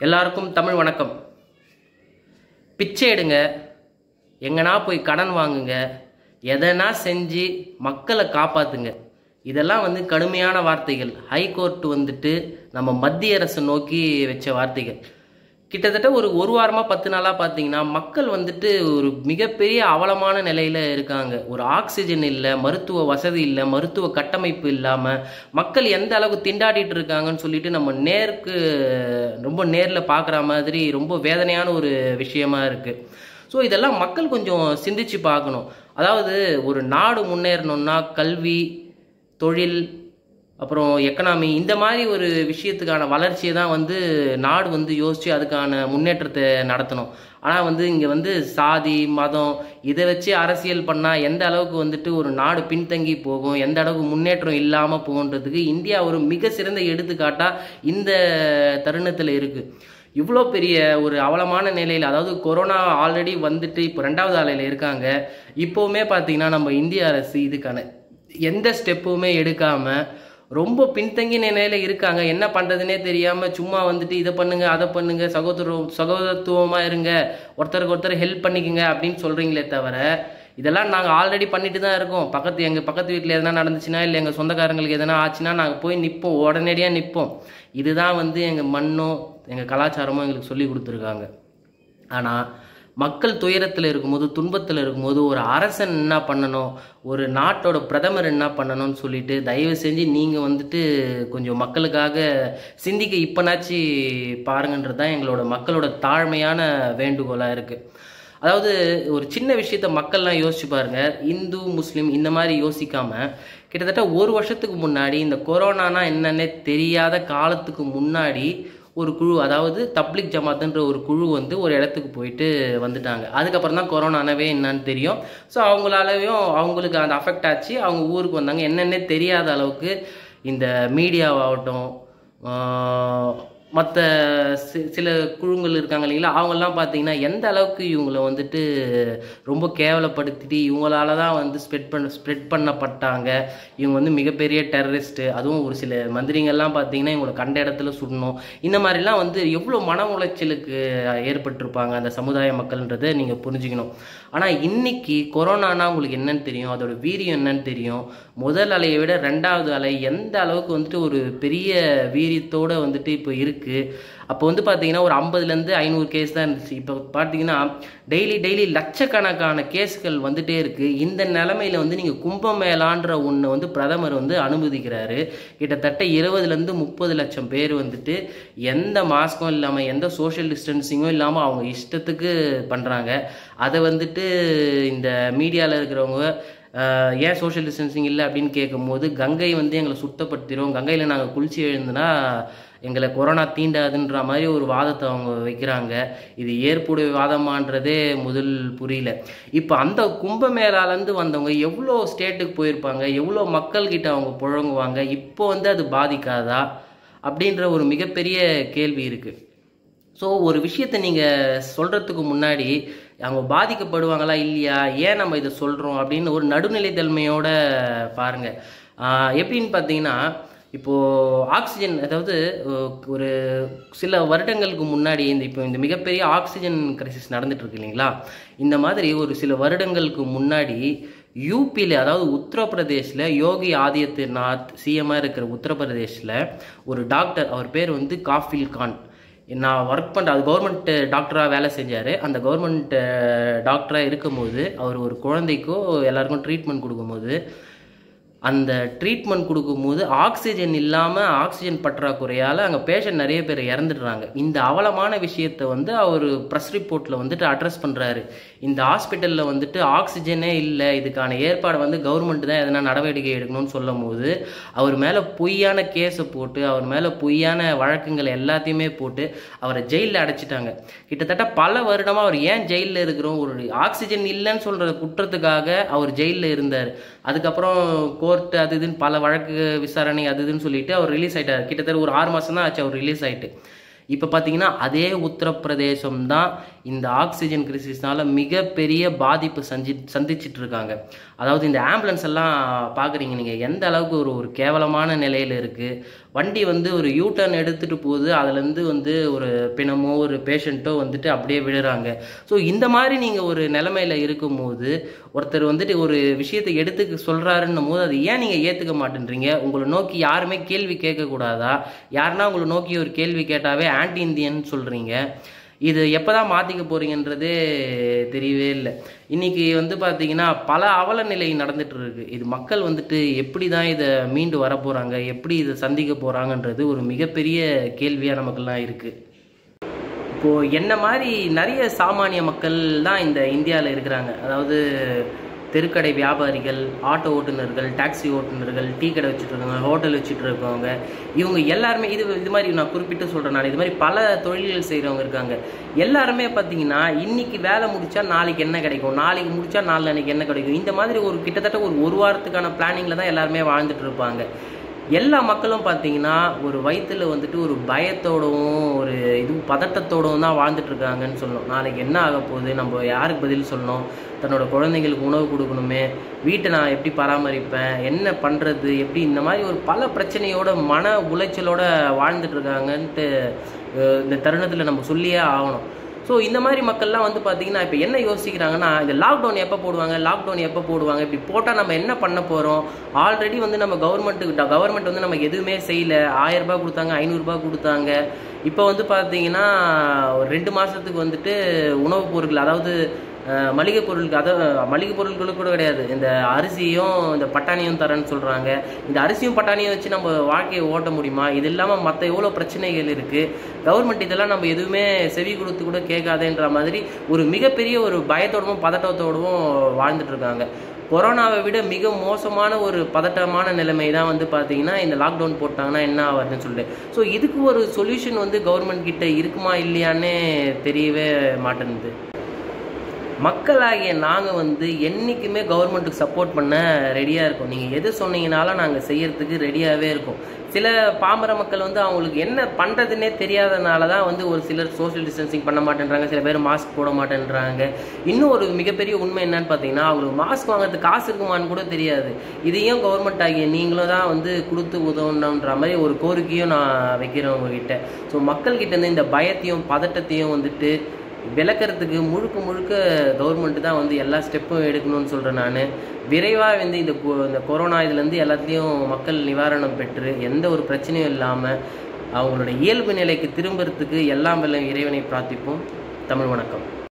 எல்லாருக்கும் தமிழ் வணக்கம் பிச்சை எடுங்க எங்கனா போய் கடன் வாங்குங்க எதனா செஞ்சு மக்களை காப்பாத்துங்க இதெல்லாம் வந்து கடுமையான வார்த்தைகள் ஹைகோர்ட் வந்துட்டு நம்ம மத்திய அரசு நோக்கி வச்ச வார்த்தைகள் கிட்டத்தட்ட ஒரு ஒரு வாரமாக பத்து நாளாக பார்த்தீங்கன்னா மக்கள் வந்துட்டு ஒரு மிகப்பெரிய அவலமான நிலையில் இருக்காங்க ஒரு ஆக்சிஜன் இல்லை மருத்துவ வசதி இல்லை மருத்துவ கட்டமைப்பு இல்லாமல் மக்கள் எந்த அளவுக்கு திண்டாடிட்டு இருக்காங்கன்னு சொல்லிட்டு நம்ம நேருக்கு ரொம்ப நேரில் பார்க்குற மாதிரி ரொம்ப வேதனையான ஒரு விஷயமா இருக்குது ஸோ இதெல்லாம் மக்கள் கொஞ்சம் சிந்திச்சு பார்க்கணும் அதாவது ஒரு நாடு முன்னேறணும்னா கல்வி தொழில் அப்புறம் எக்கனாமி இந்த மாதிரி ஒரு விஷயத்துக்கான வளர்ச்சியை தான் வந்து நாடு வந்து யோசித்து அதுக்கான முன்னேற்றத்தை நடத்தணும் ஆனால் வந்து இங்கே வந்து சாதி மதம் இதை வச்சு அரசியல் பண்ணால் எந்த அளவுக்கு வந்துட்டு ஒரு நாடு பின்தங்கி போகும் எந்த அளவுக்கு முன்னேற்றம் இல்லாமல் போகுன்றதுக்கு இந்தியா ஒரு மிக சிறந்த எடுத்துக்காட்டாக இந்த தருணத்தில் இருக்குது இவ்வளோ பெரிய ஒரு அவலமான நிலையில் அதாவது கொரோனா ஆல்ரெடி வந்துட்டு இப்போ ரெண்டாவது அலையில் இருக்காங்க இப்போவுமே பார்த்தீங்கன்னா நம்ம இந்திய அரசு இதுக்கான எந்த ஸ்டெப்புமே எடுக்காமல் ரொம்ப பின்தங்கிய நிலையில இருக்காங்க என்ன பண்றதுனே தெரியாம சும்மா வந்துட்டு இதை பண்ணுங்க அதை பண்ணுங்க சகோதர சகோதரத்துவமா இருங்க ஒருத்தருக்கு ஒருத்தர் ஹெல்ப் பண்ணிக்கங்க அப்படின்னு சொல்றீங்களே தவிர இதெல்லாம் நாங்கள் ஆல்ரெடி பண்ணிட்டு தான் இருக்கோம் பக்கத்து எங்கள் பக்கத்து வீட்டில் எதனா நடந்துச்சுன்னா இல்லை எங்கள் சொந்தக்காரங்களுக்கு எதனா ஆச்சுன்னா நாங்கள் போய் நிற்போம் உடனடியாக நிற்போம் இதுதான் வந்து எங்கள் மண்ணும் எங்கள் கலாச்சாரமும் எங்களுக்கு சொல்லி கொடுத்துருக்காங்க ஆனால் மக்கள் துயரத்தில் இருக்கும்போது துன்பத்தில் இருக்கும்போது ஒரு அரசன் என்ன பண்ணணும் ஒரு நாட்டோட பிரதமர் என்ன பண்ணணும்னு சொல்லிட்டு தயவு செஞ்சு நீங்கள் வந்துட்டு கொஞ்சம் மக்களுக்காக சிந்திக்க இப்போனாச்சு பாருங்கன்றது தான் எங்களோட மக்களோட தாழ்மையான வேண்டுகோளாக இருக்குது அதாவது ஒரு சின்ன விஷயத்த மக்கள்லாம் யோசிச்சு பாருங்க இந்து முஸ்லீம் இந்த மாதிரி யோசிக்காம கிட்டத்தட்ட ஒரு வருஷத்துக்கு முன்னாடி இந்த கொரோனானா என்னன்னே தெரியாத காலத்துக்கு முன்னாடி ஒரு குழு அதாவது தப்லிக் ஜமாத்துன்ற ஒரு குழு வந்து ஒரு இடத்துக்கு போயிட்டு வந்துட்டாங்க அதுக்கப்புறம் தான் கொரோனானவே என்னன்னு தெரியும் ஸோ அவங்களாலையும் அவங்களுக்கு அந்த அஃபெக்ட் ஆச்சு அவங்க ஊருக்கு வந்தாங்க என்னன்னே தெரியாத அளவுக்கு இந்த மீடியாவாகட்டும் மற்ற சி சில குழுங்கள் இருக்காங்க இல்லைங்களா அவங்கெல்லாம் பார்த்தீங்கன்னா எந்த அளவுக்கு இவங்கள வந்துட்டு ரொம்ப கேவலப்படுத்திட்டு இவங்களால தான் வந்து ஸ்ப்ரெட் பண்ண ஸ்ப்ரெட் பண்ணப்பட்டாங்க இவங்க வந்து மிகப்பெரிய டெரரிஸ்ட்டு அதுவும் ஒரு சில மந்திரிங்கள்லாம் பார்த்தீங்கன்னா இவங்களை கண்ட இடத்துல சுடணும் இந்த மாதிரிலாம் வந்து எவ்வளோ மன உளைச்சலுக்கு ஏற்பட்டிருப்பாங்க அந்த சமுதாய மக்கள்ன்றதை நீங்கள் புரிஞ்சுக்கணும் ஆனால் இன்னைக்கு கொரோனானா உங்களுக்கு என்னன்னு தெரியும் அதோட வீரியம் என்னன்னு தெரியும் முதல் அலையை விட ரெண்டாவது அலை எந்த அளவுக்கு வந்துட்டு ஒரு பெரிய வீரியத்தோடு வந்துட்டு இப்போ இருக்குது அப்போ வந்து பார்த்தீங்கன்னா ஒரு ஐம்பதுலேருந்து ஐநூறு கேஸ் தான் இருந்துச்சு இப்போ பார்த்தீங்கன்னா டெய்லி டெய்லி லட்சக்கணக்கான கேஸ்கள் வந்துட்டே இருக்குது இந்த நிலமையில வந்து நீங்கள் கும்பமேளான்ற ஒன்று வந்து பிரதமர் வந்து அனுமதிக்கிறாரு கிட்டத்தட்ட இருபதுலேருந்து முப்பது லட்சம் பேர் வந்துட்டு எந்த மாஸ்க்கும் இல்லாமல் எந்த சோஷியல் டிஸ்டன்சிங்கும் இல்லாமல் அவங்க இஷ்டத்துக்கு பண்ணுறாங்க அதை வந்துட்டு இந்த மீடியாவில் இருக்கிறவங்க ஏன் சோஷியல் டிஸ்டன்சிங் இல்லை அப்படின்னு கேட்கும்போது கங்கை வந்து எங்களை சுத்தப்படுத்திடும் கங்கையில் நாங்கள் குளிச்சு எழுந்துனா எங்களை கொரோனா தீண்டாதுன்ற மாதிரி ஒரு வாதத்தை அவங்க வைக்கிறாங்க இது ஏற்புடைய வாதமான்றதே முதல் புரியல இப்போ அந்த கும்பமேளாலேருந்து வந்தவங்க எவ்வளோ ஸ்டேட்டுக்கு போயிருப்பாங்க எவ்வளோ மக்கள்கிட்ட அவங்க புழங்குவாங்க இப்போ வந்து அது பாதிக்காதா அப்படின்ற ஒரு மிகப்பெரிய கேள்வி இருக்குது ஸோ ஒரு விஷயத்தை நீங்கள் சொல்கிறதுக்கு முன்னாடி அவங்க பாதிக்கப்படுவாங்களா இல்லையா ஏன் நம்ம இதை சொல்கிறோம் அப்படின்னு ஒரு நடுநிலைத்தன்மையோட பாருங்கள் எப்படின்னு பார்த்தீங்கன்னா இப்போது ஆக்சிஜன் அதாவது ஒரு சில வருடங்களுக்கு முன்னாடி இந்த இப்போ இந்த மிகப்பெரிய ஆக்சிஜன் கிரைசிஸ் நடந்துட்டு இருக்கு இல்லைங்களா இந்த மாதிரி ஒரு சில வருடங்களுக்கு முன்னாடி யூபியில் அதாவது உத்தரப்பிரதேஷில் யோகி ஆதித்யநாத் சிஎம்மாக இருக்கிற உத்தரப்பிரதேஷில் ஒரு டாக்டர் அவர் பேர் வந்து காஃபில் கான் நான் ஒர்க் பண்ணுற அது கவர்மெண்ட் டாக்டராக வேலை செஞ்சார் அந்த கவர்மெண்ட் டாக்டராக இருக்கும்போது அவர் ஒரு குழந்தைக்கோ எல்லாருக்கும் ட்ரீட்மெண்ட் கொடுக்கும்போது அந்த ட்ரீட்மெண்ட் கொடுக்கும்போது ஆக்சிஜன் இல்லாமல் ஆக்சிஜன் பற்றாக்குறையால் அங்கே பேஷண்ட் நிறைய பேர் இறந்துடுறாங்க இந்த அவலமான விஷயத்தை வந்து அவர் ப்ரெஸ் ரிப்போர்ட்டில் வந்துட்டு அட்ரஸ் பண்ணுறாரு இந்த ஹாஸ்பிட்டலில் வந்துட்டு ஆக்சிஜனே இல்லை இதுக்கான ஏற்பாடு வந்து கவர்மெண்ட் தான் எதனா நடவடிக்கை எடுக்கணும்னு சொல்லும் போது அவர் மேலே பொய்யான கேஸை போட்டு அவர் மேலே பொய்யான வழக்குகள் எல்லாத்தையுமே போட்டு அவரை ஜெயிலில் அடைச்சிட்டாங்க கிட்டத்தட்ட பல வருடமாக அவர் ஏன் ஜெயிலில் இருக்கிறோம் ஒரு ஆக்சிஜன் இல்லைன்னு சொல்கிற குற்றத்துக்காக அவர் ஜெயிலில் இருந்தார் அதுக்கப்புறம் கோர்ட்டு அது இதுன்னு பல வழக்கு விசாரணை அது இதுன்னு சொல்லிட்டு அவர் ரிலீஸ் ஆகிட்டார் கிட்டத்தட்ட ஒரு ஆறு மாதம் தான் ஆச்சு அவர் ரிலீஸ் ஆகிட்டு இப்போ பார்த்தீங்கன்னா அதே உத்தரப்பிரதேசம் தான் இந்த ஆக்சிஜன் கிரிசிஸ்னால மிகப்பெரிய பாதிப்பு சஞ்சி சந்திச்சிட்டு இருக்காங்க அதாவது இந்த ஆம்புலன்ஸ் எல்லாம் பார்க்குறீங்க நீங்கள் எந்த அளவுக்கு ஒரு ஒரு கேவலமான நிலையில் இருக்குது வண்டி வந்து ஒரு யூ டர்ன் எடுத்துகிட்டு போகுது அதுலேருந்து வந்து ஒரு பிணமோ ஒரு பேஷண்ட்டோ வந்துட்டு அப்படியே விழுறாங்க ஸோ இந்த மாதிரி நீங்கள் ஒரு நிலமையில இருக்கும்போது ஒருத்தர் வந்துட்டு ஒரு விஷயத்தை எடுத்துக்க சொல்கிறாருன்னும் போது அதை ஏன் நீங்கள் ஏற்றுக்க மாட்டேன்றீங்க உங்களை நோக்கி யாருமே கேள்வி கேட்கக்கூடாதா யாருன்னா உங்களை நோக்கி ஒரு கேள்வி கேட்டாவே ஆன்டி இந்தியன் சொல்கிறீங்க இது எப்போ தான் மாற்றிக்க போகிறீங்கன்றதே தெரியவே இல்லை இன்னைக்கு வந்து பார்த்தீங்கன்னா பல அவல நிலை நடந்துட்டு இருக்கு இது மக்கள் வந்துட்டு எப்படி தான் இதை மீண்டு வர போகிறாங்க எப்படி இதை சந்திக்க போகிறாங்கன்றது ஒரு மிகப்பெரிய கேள்வியாக நமக்கெல்லாம் இருக்குது இப்போது என்ன மாதிரி நிறைய சாமானிய மக்கள் தான் இந்த இந்தியாவில் இருக்கிறாங்க அதாவது தெருக்கடை வியாபாரிகள் ஆட்டோ ஓட்டுநர்கள் டாக்ஸி ஓட்டுநர்கள் டீ கடை வச்சுட்டு இருக்கவங்க ஹோட்டல் வச்சுட்டு இருக்கவங்க இவங்க எல்லாருமே இது இது மாதிரி நான் குறிப்பிட்டு சொல்கிறேன் நான் இது மாதிரி பல தொழில்கள் செய்கிறவங்க இருக்காங்க எல்லாருமே பார்த்தீங்கன்னா இன்னைக்கு வேலை முடிச்சா நாளைக்கு என்ன கிடைக்கும் நாளைக்கு முடிச்சா நாளைக்கு என்ன கிடைக்கும் இந்த மாதிரி ஒரு கிட்டத்தட்ட ஒரு ஒரு வாரத்துக்கான பிளானிங்கில் தான் எல்லாருமே வாழ்ந்துட்டு இருப்பாங்க எல்லா மக்களும் பார்த்தீங்கன்னா ஒரு வயிற்றுல வந்துட்டு ஒரு பயத்தோடவும் ஒரு இது பதட்டத்தோடவும் தான் வாழ்ந்துட்டு இருக்காங்கன்னு சொல்லணும் நாளைக்கு என்ன ஆக போகுது நம்ம யாருக்கு பதில் சொல்லணும் தன்னோட குழந்தைங்களுக்கு உணவு கொடுக்கணுமே வீட்டை நான் எப்படி பராமரிப்பேன் என்ன பண்ணுறது எப்படி இந்த மாதிரி ஒரு பல பிரச்சனையோட மன உளைச்சலோட வாழ்ந்துட்டு இருக்காங்கன்ட்டு அஹ், இந்த தருணத்தில் நம்ம சொல்லியே ஆகணும் ஸோ இந்த மாதிரி மக்கள்லாம் வந்து பார்த்தீங்கன்னா இப்போ என்ன யோசிக்கிறாங்கன்னா இந்த லாக்டவுன் எப்போ போடுவாங்க லாக்டவுன் எப்போ போடுவாங்க இப்படி போட்டால் நம்ம என்ன பண்ண போகிறோம் ஆல்ரெடி வந்து நம்ம கவர்மெண்ட்டுக்கு கவர்மெண்ட் வந்து நமக்கு எதுவுமே செய்யல ஆயிரம் ரூபாய் கொடுத்தாங்க ஐநூறுரூபா கொடுத்தாங்க இப்போ வந்து பார்த்தீங்கன்னா ஒரு ரெண்டு மாதத்துக்கு வந்துட்டு உணவுப் பொருட்கள் அதாவது அஹ், மளிகை பொருளுக்கு அதாவது மளிகை பொருட்களுக்கு கூட கிடையாது இந்த அரிசியும் இந்த பட்டாணியும் தரேன்னு சொல்கிறாங்க இந்த அரிசியும் பட்டாணியும் வச்சு நம்ம வாழ்க்கையை ஓட்ட முடியுமா இது இல்லாமல் மற்ற எவ்வளோ பிரச்சனைகள் இருக்குது கவர்மெண்ட் இதெல்லாம் நம்ம எதுவுமே செவி கொடுத்து கூட கேட்காதேன்ற மாதிரி ஒரு மிகப்பெரிய ஒரு பயத்தோடவும் பதட்டத்தோடவும் வாழ்ந்துட்டு இருக்காங்க கொரோனாவை விட மிக மோசமான ஒரு பதட்டமான நிலைமை தான் வந்து பார்த்தீங்கன்னா இந்த லாக்டவுன் போட்டாங்கன்னா என்ன ஆகுதுன்னு சொல்லிட்டு ஸோ இதுக்கு ஒரு சொல்யூஷன் வந்து கவர்மெண்ட் கிட்ட இருக்குமா இல்லையான்னே தெரியவே மாட்டேங்குது மக்களாகிய நாங்கள் வந்து என்றைக்குமே கவர்மெண்ட்டுக்கு சப்போர்ட் பண்ண ரெடியாக இருக்கோம் நீங்கள் எது சொன்னீங்கனாலும் நாங்கள் செய்யறதுக்கு ரெடியாகவே இருக்கோம் சில பாமர மக்கள் வந்து அவங்களுக்கு என்ன பண்ணுறதுன்னே தெரியாதனால தான் வந்து ஒரு சிலர் சோஷியல் டிஸ்டன்சிங் பண்ண மாட்டேன்றாங்க சில பேர் மாஸ்க் போட மாட்டேன்றாங்க இன்னும் ஒரு மிகப்பெரிய உண்மை என்னன்னு பார்த்தீங்கன்னா அவங்களுக்கு மாஸ்க் வாங்குறதுக்கு காசு இருக்குமான்னு கூட தெரியாது இதையும் கவர்மெண்ட் ஆகிய நீங்களும் தான் வந்து கொடுத்து உதவணுன்ற மாதிரி ஒரு கோரிக்கையும் நான் வைக்கிறேன் உங்ககிட்ட ஸோ மக்கள்கிட்ட இருந்து இந்த பயத்தையும் பதட்டத்தையும் வந்துட்டு விளக்கறதுக்கு முழுக்க முழுக்க கவர்மெண்ட் தான் வந்து எல்லா ஸ்டெப்பும் எடுக்கணும்னு சொல்கிறேன் நான் விரைவாக வந்து இந்த கொ- இந்த கொரோனா இதுலேருந்து எல்லாத்தையும் மக்கள் நிவாரணம் பெற்று எந்த ஒரு பிரச்சனையும் இல்லாமல் அவங்களோட இயல்பு நிலைக்கு திரும்புறதுக்கு எல்லாம் வல்ல இறைவனை பிரார்த்திப்போம் தமிழ் வணக்கம்